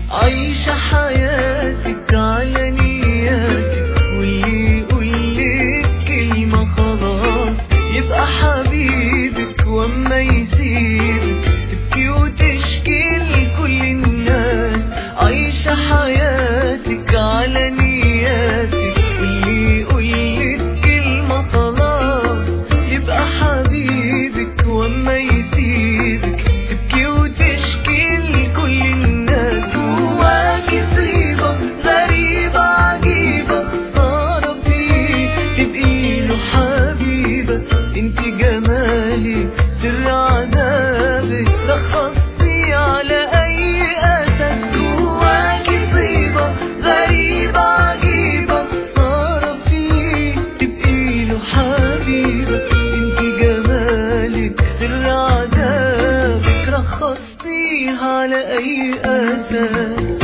عايشة حياتك على نياتك واللي يقولك كلمة خلاص يبقى حبيبك واما يسيبك تبكي وتشكي لكل الناس عايشة حياتك على نياتك واللي يقولك كلمة خلاص يبقى حبيبك واما يسيبك تبكي وتشكي لكل الناس جواكي طيبة غريبة عجيبة خسارة فيه تبقي له حبيبة انت جمالك سر عذابك لخصتي على اي اساس جواكي طيبة غريبة عجيبة خسارة فيه تبقي له حبيبة انت جمالك سر عذابك رخصتيها على اي اساس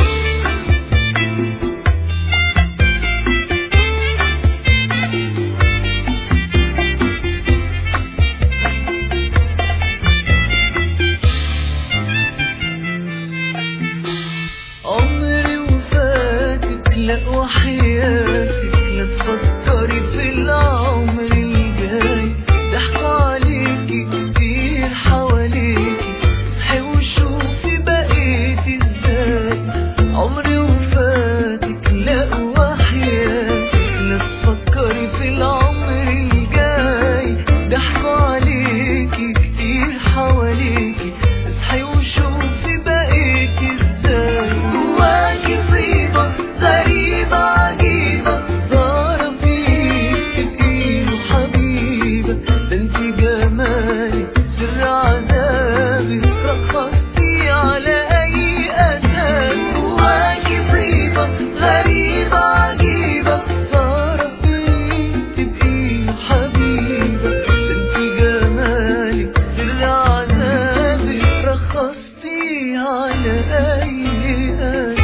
عمري وفاتك لا وحياتك لا تفكري في العمر الجاي ضحكوا عليكي كتير حواليكي اصحي وشوفي بقيتي ازاي عمري وفاتك لا وحياتك لا تفكري في العمر الجاي ضحكوا عليكي كتير حواليكي اصحي وشوفي بقيتي ازاي جواكي طيبة غريبة عجيبة خسارة فيك تبقي له حبيبة ده انت جمالك سر عذابك رخصتي على اي اساس جواكي طيبة غريبة عجيبة خسارة فيك تبقي له حبيبة ده انت جمالك سر عذابك رخصتي على اي اساس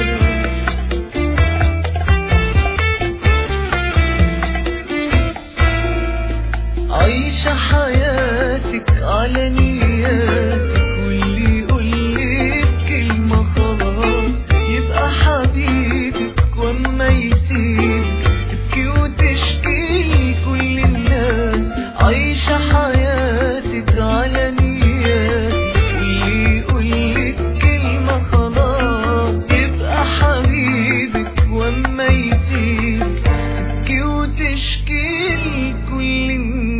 عايشة حياتك على نياتك واللي يقولك كلمة خلاص يبقى حبيبك واما يسيبك تبكي وتشكي لكل الناس عايشة حياتك على نياتك واللي يقولك كلمة خلاص يبقى حبيبك واما يسيبك تبكي وتشكي لكل الناس